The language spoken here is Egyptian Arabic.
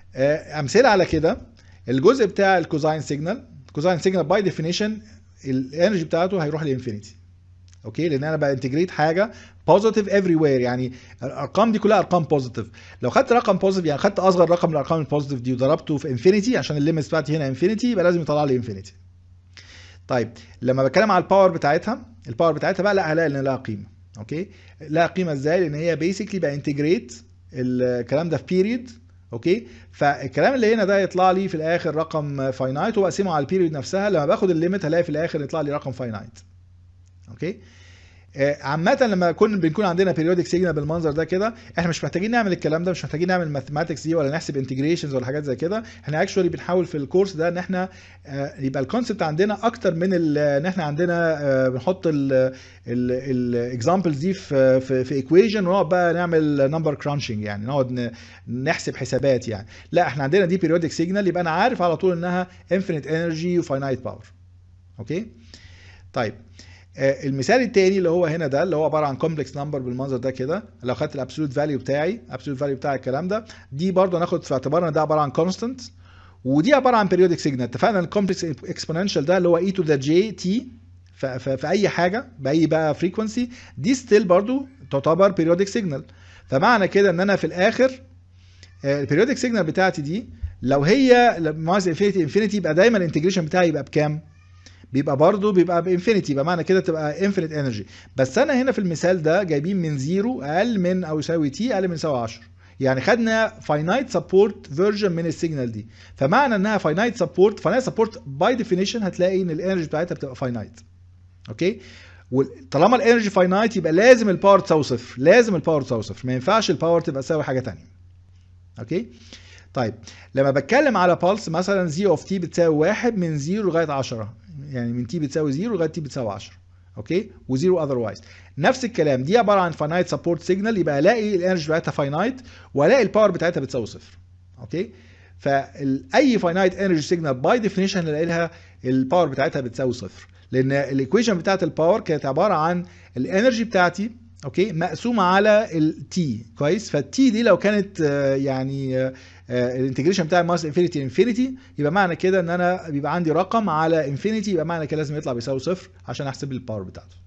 آه، امثله على كده الجزء بتاع الكوزاين سيجنال الكوزاين سيجنال باي ديفينيشن الانرجي بتاعته هيروح لانفينيتي اوكي لان انا بانتجريت حاجه بوزيتيف افري وير يعني الارقام دي كلها ارقام بوزيتيف لو خدت رقم بوزيتيف يعني خدت اصغر رقم من الارقام البوزيتيف دي وضربته في انفينيتي عشان الليميتس بتاعتي هنا انفينيتي يبقى لازم يطلع لي انفينيتي طيب لما بتكلم على الباور بتاعتها الباور بتاعتها بقى لا هلاقي ان لها قيمه اوكي لها قيمه ازاي لان هي بيسكلي بانتجريت الكلام ده في بيريد اوكي فالكلام اللي هنا ده يطلع لي في الاخر رقم فاينايت واقسمه على البيريد نفسها لما باخد الليميت هلاقي في الاخر يطلع لي رقم فاينايت اوكي آه، عامة لما كنا بنكون عندنا بيريودك سيجنال بالمنظر ده كده احنا مش محتاجين نعمل الكلام ده مش محتاجين نعمل ماثماتكس دي ولا نحسب انتجريشنز ولا حاجات زي كده احنا اكشولي بنحاول في الكورس ده ان احنا آه، يبقى الكونسبت عندنا اكتر من ال- ان احنا عندنا آه، بنحط الاكزامبلز دي في في في ايكويشن ونقعد بقى نعمل نمبر كرانشنج يعني نقعد ن- نحسب حسابات يعني لا احنا عندنا دي بيريودك سيجنال يبقى انا عارف على طول انها انفينيت انرجي وفاينايت باور اوكي طيب آه، المثال التاني اللي هو هنا ده اللي هو عباره عن كومبلكس نمبر بالمنظر ده كده لو خدت الابسولوت فاليو بتاعي الابسولوت فاليو بتاع الكلام ده دي برضه ناخد في اعتبارنا ده عباره عن كونستنت ودي عباره عن بيريودك سيجنال اتفقنا الكومبلكس اكسبوننشال ده اللي هو اي تو ذا جي تي في اي حاجه باي بقى فريكونسي دي ستيل برضه تعتبر بيريودك سيجنال فمعنى كده ان انا في الاخر البيريودك سيجنال بتاعتي دي لو هي ماينس انفينيتي انفينيتي يبقى دايما الانتجريشن بتاعي يبقى بكام؟ بيبقى برضه بيبقى بانفينيتي يبقى معنى كده تبقى انفينيت انرجي بس انا هنا في المثال ده جايبين من زيرو اقل من او يساوي تي اقل من يساوي 10 يعني خدنا فاينايت سبورت فيرجن من السيجنال دي فمعنى انها فاينايت سبورت فاينايت سبورت باي ديفينيشن هتلاقي ان الانرجي بتاعتها بتبقى فاينايت اوكي وطالما الانرجي فاينايت يبقى لازم الباور تساوي صفر لازم الباور تساوي صفر ما ينفعش الباور تبقى تساوي حاجه ثانيه اوكي طيب لما بتكلم على بالس مثلا زي اوف تي بتساوي واحد من زيرو لغايه 10 يعني من تي بتساوي زيرو لغايه تي بتساوي 10 اوكي وزيرو اذروايز نفس الكلام دي عباره عن فاينايت سبورت سيجنال يبقى الاقي الانرجي بتاعتها فاينايت والاقي الباور بتاعتها بتساوي صفر اوكي فاي فاينايت انرجي سيجنال باي ديفينيشن نلاقي لها الباور بتاعتها بتساوي صفر لان الايكويشن بتاعت الباور كانت عباره عن الانرجي بتاعتي اوكي مقسومه على التي كويس فالتي دي لو كانت آه، يعني آه، الانتجريشن بتاع ماس انفينيتي انفينيتي يبقى معنى كده ان انا بيبقى عندي رقم على انفينيتي يبقى معنى كده لازم يطلع بيساوي صفر عشان احسب الباور بتاعته